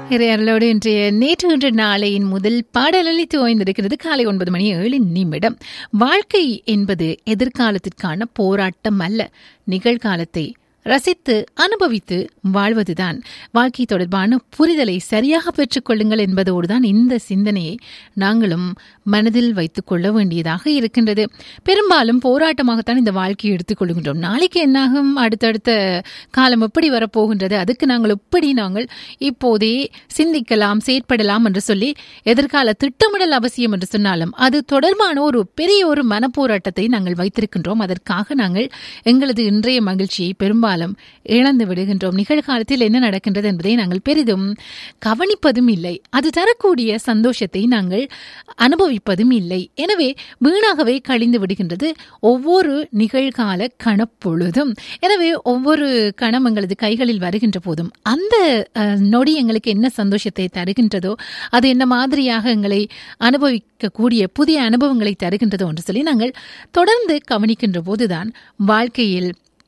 இறையர்களோடு இன்றைய நேற்று இன்று நாளையின் முதல் பாடலளித்து ஓய்ந்திருக்கிறது காலை ஒன்பது மணி ஏழு நிமிடம் வாழ்க்கை என்பது எதிர்காலத்திற்கான போராட்டம் அல்ல நிகழ்காலத்தை ரசித்து அனுபவித்து வாழ்வதுதான் வாழ்க்கை தொடர்பான புரிதலை சரியாக பெற்றுக்கொள்ளுங்கள் என்பதோடு தான் இந்த சிந்தனையை நாங்களும் மனதில் வைத்துக் கொள்ள வேண்டியதாக இருக்கின்றது பெரும்பாலும் போராட்டமாகத்தான் இந்த வாழ்க்கையை எடுத்துக்கொள்கின்றோம் நாளைக்கு என்னாகும் அடுத்தடுத்த காலம் எப்படி வரப்போகின்றது அதுக்கு நாங்கள் எப்படி நாங்கள் இப்போதே சிந்திக்கலாம் செயற்படலாம் என்று சொல்லி எதிர்கால திட்டமிடல் அவசியம் என்று சொன்னாலும் அது தொடர்பான ஒரு பெரிய ஒரு மனப்போராட்டத்தை நாங்கள் வைத்திருக்கின்றோம் அதற்காக நாங்கள் எங்களது இன்றைய மகிழ்ச்சியை பெரும்பாலும் இழந்து விடுகின்றோம் நிகழ்காலத்தில் என்ன நடக்கின்றது என்பதை நாங்கள் பெரிதும் கவனிப்பதும் இல்லை அது தரக்கூடிய சந்தோஷத்தை நாங்கள் அனுபவிப்பதும் இல்லை எனவே வீணாகவே கழிந்து விடுகின்றது ஒவ்வொரு நிகழ்கால கணப்பொழுதும் எனவே ஒவ்வொரு கணம் எங்களது கைகளில் வருகின்ற போதும் அந்த அஹ், நொடி எங்களுக்கு என்ன சந்தோஷத்தை தருகின்றதோ அது என்ன மாதிரியாக எங்களை அனுபவிக்கக்கூடிய புதிய அனுபவங்களை தருகின்றதோ என்று சொல்லி நாங்கள் தொடர்ந்து கவனிக்கின்ற போதுதான் வாழ்க்கையில்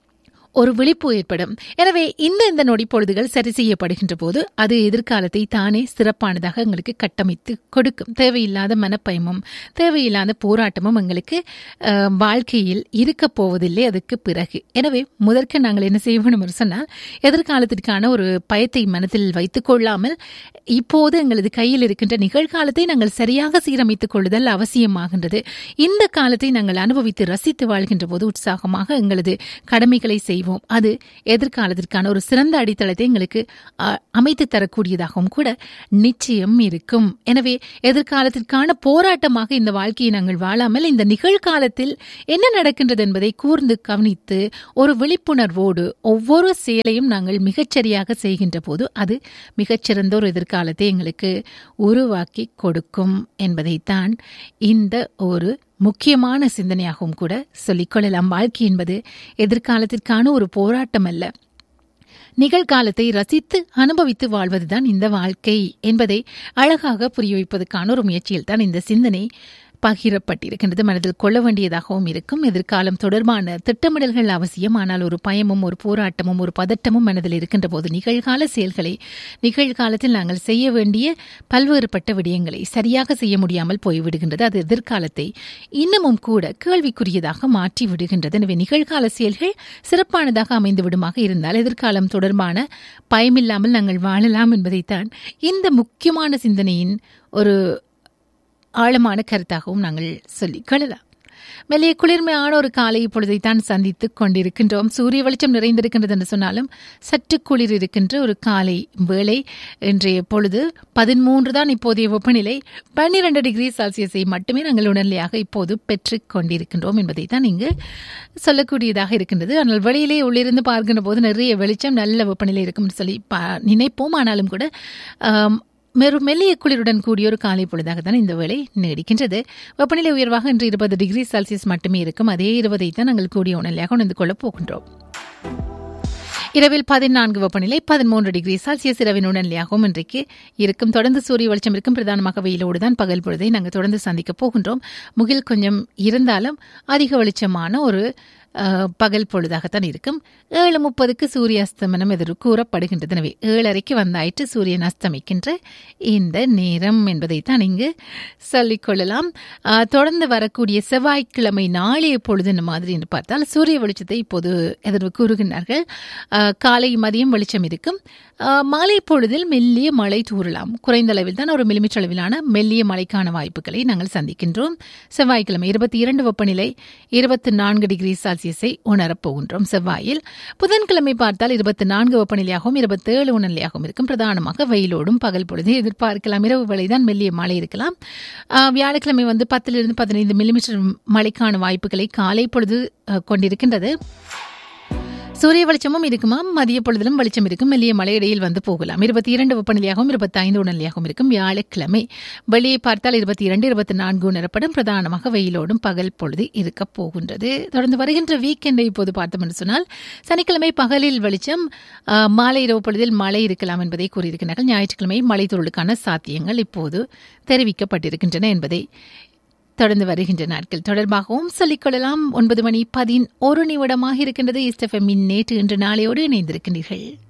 ஒரு விழிப்பு ஏற்படும் எனவே இந்த இந்த நொடி பொழுதுகள் சரி செய்யப்படுகின்ற போது அது எதிர்காலத்தை தானே சிறப்பானதாக எங்களுக்கு கட்டமைத்து கொடுக்கும் தேவையில்லாத மனப்பயமும் தேவையில்லாத போராட்டமும் எங்களுக்கு அஹ், வாழ்க்கையில் இருக்க போவதில்லை அதுக்கு பிறகு எனவே முதற்க நாங்கள் என்ன செய்ய வேண்டும் என்று சொன்னால் எதிர்காலத்திற்கான ஒரு பயத்தை மனதில் வைத்துக் கொள்ளாமல் இப்போது எங்களது கையில் இருக்கின்ற நிகழ்காலத்தை நாங்கள் சரியாக சீரமைத்துக் கொள்ளுதல் அவசியமாகின்றது இந்த காலத்தை நாங்கள் அனுபவித்து ரசித்து வாழ்கின்ற போது உற்சாகமாக எங்களது கடமைகளை செய்வோம் அது எதிர்காலத்திற்கான ஒரு சிறந்த அடித்தளத்தை எங்களுக்கு அ, அமைத்து தரக்கூடியதாகவும் கூட நிச்சயம் இருக்கும் எனவே எதிர்காலத்திற்கான போராட்டமாக இந்த வாழ்க்கையை நாங்கள் வாழாமல் இந்த நிகழ்காலத்தில் என்ன நடக்கின்றது என்பதை கூர்ந்து கவனித்து ஒரு விழிப்புணர்வோடு ஒவ்வொரு செயலையும் நாங்கள் மிகச்சரியாக செய்கின்ற போது அது மிகச்சிறந்த ஒரு எதிர்காலத்தை எங்களுக்கு உருவாக்கி கொடுக்கும் என்பதைத்தான் இந்த ஒரு முக்கியமான சிந்தனையாகவும் கூட சொல்லிக்கொள்ளலாம் வாழ்க்கை என்பது எதிர்காலத்திற்கான ஒரு போராட்டம் அல்ல நிகழ்காலத்தை ரசித்து அனுபவித்து வாழ்வதுதான் இந்த வாழ்க்கை என்பதை அழகாக புரிய வைப்பதற்கான ஒரு முயற்சியில் தான் இந்த சிந்தனை பகிரப்பட்டிருக்கின்றது மனதில் கொள்ள வேண்டியதாகவும் இருக்கும் எதிர்காலம் தொடர்பான திட்டமிடல்கள் அவசியம் ஆனால் ஒரு பயமும் ஒரு போராட்டமும் ஒரு பதட்டமும் மனதில் இருக்கின்ற போது நிகழ்கால செயல்களை நிகழ்காலத்தில் நாங்கள் செய்ய வேண்டிய பல்வேறுபட்ட விடயங்களை சரியாக செய்ய முடியாமல் போய்விடுகின்றது அது எதிர்காலத்தை இன்னமும் கூட கேள்விக்குரியதாக மாற்றி விடுகின்றது எனவே நிகழ்கால செயல்கள் சிறப்பானதாக அமைந்து விடுமாக இருந்தால் எதிர்காலம் தொடர்பான பயமில்லாமல் நாங்கள் வாழலாம் என்பதைத்தான் இந்த முக்கியமான சிந்தனையின் ஒரு ஆழமான கருத்தாகவும் நாங்கள் சொல்லிக் கொள்ளலாம் மெல்லிய குளிர்மையான ஒரு காலை இப்பொழுதைத்தான் சந்தித்துக் கொண்டிருக்கின்றோம் சூரிய வெளிச்சம் நிறைந்திருக்கின்றது என்று சொன்னாலும் சற்று குளிர் இருக்கின்ற ஒரு காலை வேளை இன்றைய பொழுது பதிமூன்று தான் இப்போதைய வெப்பநிலை பன்னிரண்டு டிகிரி செல்சியஸை மட்டுமே நாங்கள் உடனடியாக இப்போது பெற்றுக் கொண்டிருக்கின்றோம் என்பதை தான் இங்கு சொல்லக்கூடியதாக இருக்கின்றது ஆனால் வெளியிலே உள்ளிருந்து பார்க்கின்ற போது நிறைய வெளிச்சம் நல்ல வெப்பநிலை இருக்கும் என்று சொல்லி பா- நினைப்போம் ஆனாலும் கூட ஆம், மெரு மெல்லிய குளிருடன் கூடிய ஒரு காலை பொழுதாக தான் இந்த வேளை நீடிக்கின்றது வெப்பநிலை உயர்வாக இன்று இருபது டிகிரி செல்சியஸ் மட்டுமே இருக்கும் அதே இருபதை தான் நாங்கள் கூடிய உணர்நிலையாக உணர்ந்து கொள்ளப் போகின்றோம் இரவில் பதினான்கு வெப்பநிலை பதிமூன்று டிகிரி செல்சியஸ் இரவின் உடனடியாகவும் இன்றைக்கு இருக்கும் தொடர்ந்து சூரிய வெளிச்சம் இருக்கும் பிரதானமாக வெயிலோடு தான் பகல் பொழுதை நாங்கள் தொடர்ந்து சந்திக்க போகின்றோம் முகில் கொஞ்சம் இருந்தாலும் அதிக வெளிச்சமான ஒரு அஹ், பகல் பொழுதாகத்தான் இருக்கும் ஏழு முப்பதுக்கு சூரிய அஸ்தமனம் எதிர் கூறப்படுகின்றது எனவே ஏழரைக்கு வந்தாயிற்று சூரியன் அஸ்தமிக்கின்ற இந்த நேரம் என்பதைத்தான் இங்கு சொல்லிக்கொள்ளலாம் அஹ், தொடர்ந்து வரக்கூடிய செவ்வாய்க்கிழமை நாளைய பொழுது இந்த மாதிரி என்று பார்த்தால் சூரிய வெளிச்சத்தை இப்போது எதிர்வு கூறுகின்றார்கள் அஹ், காலை மதியம் வெளிச்சம் இருக்கும் அஹ், மாலை பொழுதில் மெல்லிய மழை தூறலாம் குறைந்த அளவில் தான் ஒரு மில்லிமீட்டர் அளவிலான மெல்லிய மழைக்கான வாய்ப்புகளை நாங்கள் சந்திக்கின்றோம் செவ்வாய்க்கிழமை இருபத்தி இரண்டு வெப்பநிலை இருபத்தி நான்கு டிகிரி செல்சியஸை உணரப் போகின்றோம் செவ்வாயில் புதன்கிழமை பார்த்தால் இருபத்தி நான்கு வெப்பநிலையாகவும் இருபத்தேழு உணர்நிலையாகவும் இருக்கும் பிரதானமாக வெயிலோடும் பகல் பொழுது எதிர்பார்க்கலாம் இரவு வேளைதான் மெல்லிய மழை இருக்கலாம் அஹ், வியாழக்கிழமை வந்து பத்திலிருந்து பதினைந்து மில்லிமீட்டர் மழைக்கான வாய்ப்புகளை காலை பொழுது அஹ், கொண்டிருக்கின்றது சூரிய வெளிச்சமும் இருக்குமா மதிய பொழுதிலும் வெளிச்சம் இருக்கும் மெல்லிய மழை இடையில் வந்து போகலாம் இருபத்தி இரண்டு வெப்பநிலையாகவும் இருபத்தி ஐந்து உணர்நிலையாகவும் இருக்கும் வியாழக்கிழமை வெளியே பார்த்தால் இருபத்தி இரண்டு இருபத்தி நான்கு உணரப்படும் பிரதானமாக வெயிலோடும் பகல் பொழுது இருக்க போகின்றது தொடர்ந்து வருகின்ற வீக்கெண்டை இப்போது பார்த்தோம் என்று சொன்னால் சனிக்கிழமை பகலில் வெளிச்சம் ஆ, மாலை இரவு பொழுதில் மழை இருக்கலாம் என்பதை கூறியிருக்கிறார்கள் ஞாயிற்றுக்கிழமை மழை தூறலுக்கான சாத்தியங்கள் இப்போது தெரிவிக்கப்பட்டிருக்கின்றன என்பதை தொடர்ந்து வருகின்ற நாட்கள் தொடர்பாகவும் சொல்லிக்கொள்ளலாம் ஒன்பது மணி பதின் ஒரு நிமிடமாக இருக்கின்றது இஸ்டெஃபமின் நேற்று இன்று நாளையோடு இணைந்திருக்கின்றீர்கள்